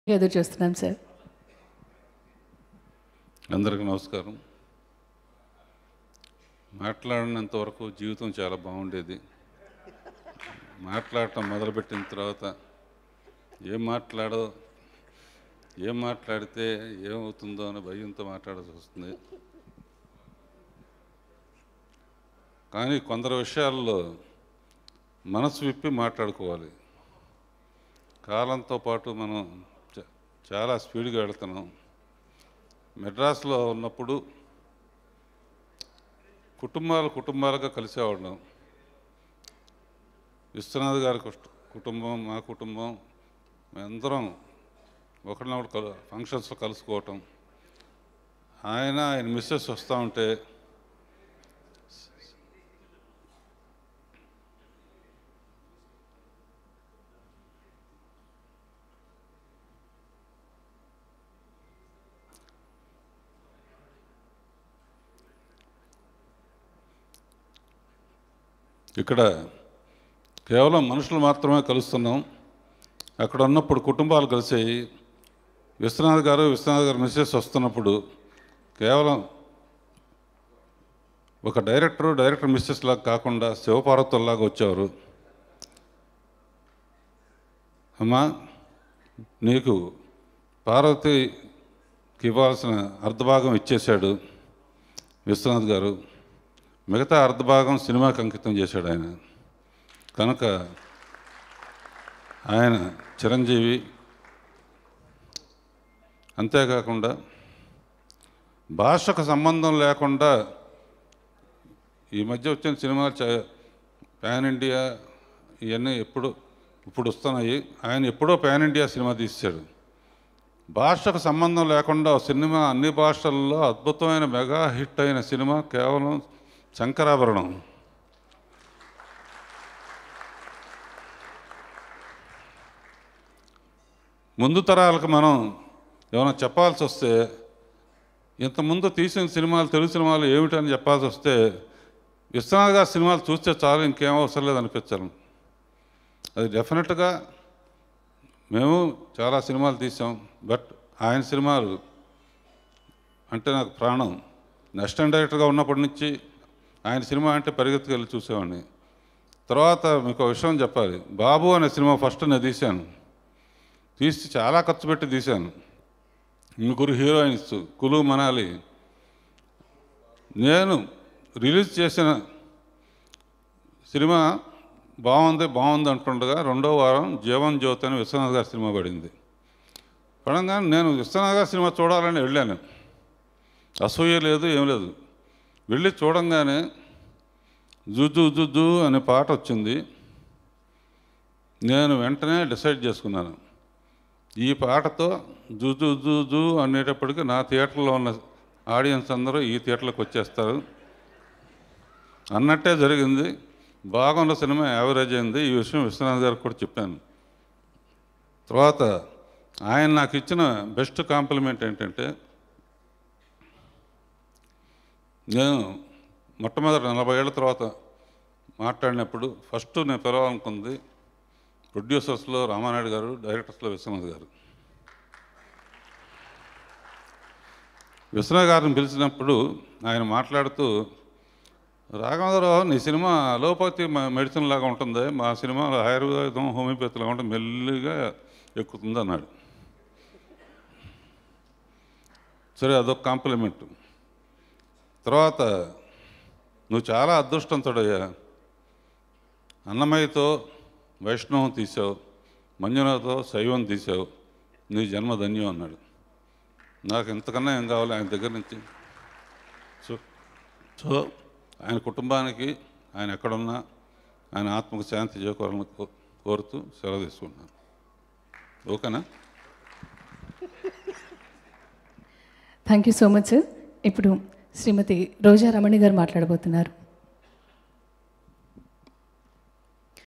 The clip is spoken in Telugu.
ఎదురు చూస్తున్నాం సార్ అందరికీ నమస్కారం మాట్లాడినంత వరకు జీవితం చాలా బాగుండేది మాట్లాడటం మొదలుపెట్టిన తర్వాత ఏం మాట్లాడో ఏం మాట్లాడితే ఏమవుతుందో అని భయంతో మాట్లాడాల్సి వస్తుంది కానీ కొందరు విషయాల్లో మనసు విప్పి మాట్లాడుకోవాలి కాలంతో పాటు మనం చ- చాలా స్పీడ్గా వెళుతున్నాం మెడ్రాస్లో ఉన్నప్పుడు కుటుంబాలు కుటుంబాలుగా కలిసేవాళ్ళం విశ్వనాథ్ గారి కుష్ట- కుటుంబం మా కుటుంబం మేమందరం ఒకరినొకరు కలు ఫంక్షన్స్లో కలుసుకోవటం ఆయన ఆయన మిస్సెస్ వస్తూ ఉంటే ఇక్కడ కేవలం మనుషులు మాత్రమే కలుస్తున్నాం అక్కడ ఉన్నప్పుడు కుటుంబాలు కలిసాయి విశ్వనాథ్ గారు విశ్వనాథ్ గారు మిస్సెస్ వస్తున్నప్పుడు కేవలం ఒక డైరెక్టర్ డైరెక్టర్ మిస్సెస్ లాగా కాకుండా శివపార్వతుల్లాగా వచ్చేవారు అమ్మా నీకు పార్వతికి ఇవ్వాల్సిన అర్ధభాగం ఇచ్చేశాడు విశ్వనాథ్ గారు మిగతా అర్ధభాగం సినిమాకి అంకితం చేశాడు ఆయన కనుక ఆయన చిరంజీవి అంతేకాకుండా భాషకు సంబంధం లేకుండా ఈ మధ్య వచ్చిన సినిమాలు చ- పాన్ ఇండియా ఇవన్నీ ఎప్పుడు ఇప్పుడు వస్తున్నాయి ఆయన ఎప్పుడో పాన్ ఇండియా సినిమా తీశాడు భాషకు సంబంధం లేకుండా ఓ సినిమా అన్ని భాషల్లో అద్భుతమైన మెగా హిట్ అయిన సినిమా కేవలం శంకరాభరణం ముందు తరాలకు మనం ఏమైనా చెప్పాల్సి వస్తే ఇంతకుముందు తీసిన సినిమాలు తెలుగు సినిమాలు ఏమిటని చెప్పాల్సి వస్తే విశ్వనాథ్ గారి సినిమాలు చూస్తే చాలు ఇంకేం అవసరం లేదు అనిపించాను అది డెఫినెట్గా మేము చాలా సినిమాలు తీసాం బట్ ఆయన సినిమాలు అంటే నాకు ప్రాణం నెక్స్ట్ డైరెక్టర్గా ఉన్నప్పటి నుంచి ఆయన సినిమా అంటే పరిగెత్తుకు వెళ్ళి చూసేవాడిని తర్వాత మీకు ఒక విషయం చెప్పాలి బాబు అనే సినిమా ఫస్ట్ నేను తీశాను తీసి చాలా ఖర్చు పెట్టి తీశాను ముగ్గురు హీరోయిన్స్ కులు మనాలి నేను రిలీజ్ చేసిన సినిమా బాగుంది బాగుంది అంటుండగా రెండో వారం జీవన్ జ్యోతి అని విశ్వనాథ్ గారి సినిమా పడింది పడంగానే నేను విశ్వనాథ్ గారి సినిమా చూడాలని వెళ్ళాను అసూయ లేదు ఏం లేదు వెళ్ళి చూడంగానే జుజు జుజు అనే పాట వచ్చింది నేను వెంటనే డిసైడ్ చేసుకున్నాను ఈ పాటతో జుజు జుజు అనేటప్పటికి నా థియేటర్లో ఉన్న ఆడియన్స్ అందరూ ఈ థియేటర్లోకి వచ్చేస్తారు అన్నట్టే జరిగింది బాగున్న సినిమా యావరేజ్ అయింది ఈ విషయం విశ్వనాథ్ గారికి కూడా చెప్పాను తర్వాత ఆయన నాకు ఇచ్చిన బెస్ట్ కాంప్లిమెంట్ ఏంటంటే నేను మొట్టమొదటి నలభై ఏళ్ళ తర్వాత మాట్లాడినప్పుడు ఫస్ట్ నేను పిలవాలనుకుంది ప్రొడ్యూసర్స్లో రామానాయుడు గారు డైరెక్టర్స్లో విశ్వనాథ్ గారు విశ్వనాథ్ గారిని పిలిచినప్పుడు ఆయన మాట్లాడుతూ రాఘవేంద్రరావు నీ సినిమా అలోపతి మ- మెడిసిన్ లాగా ఉంటుంది మా సినిమాలో ఆయుర్వేదం హోమియోపతి లాగా ఉంటుంది మెల్లిగా ఎక్కుతుంది అన్నాడు సరే అదొక కాంప్లిమెంట్ తర్వాత నువ్వు చాలా అదృష్టవంతుడయ్యా అన్నమయ్యతో వైష్ణవం తీసావు మంజునాథతో శైవం తీసావు నీ జన్మ ధన్యం అన్నాడు నాకు ఇంతకన్నా ఏం కావాలి ఆయన దగ్గర నుంచి సో సో ఆయన కుటుంబానికి ఆయన ఎక్కడున్నా ఆయన ఆత్మకు శాంతి చేకూరాలని కో- కోరుతూ సెలవు తీసుకుంటున్నాను ఓకేనా thank you so much sir ఇప్పుడు శ్రీమతి రోజా రమణి గారు మాట్లాడబోతున్నారు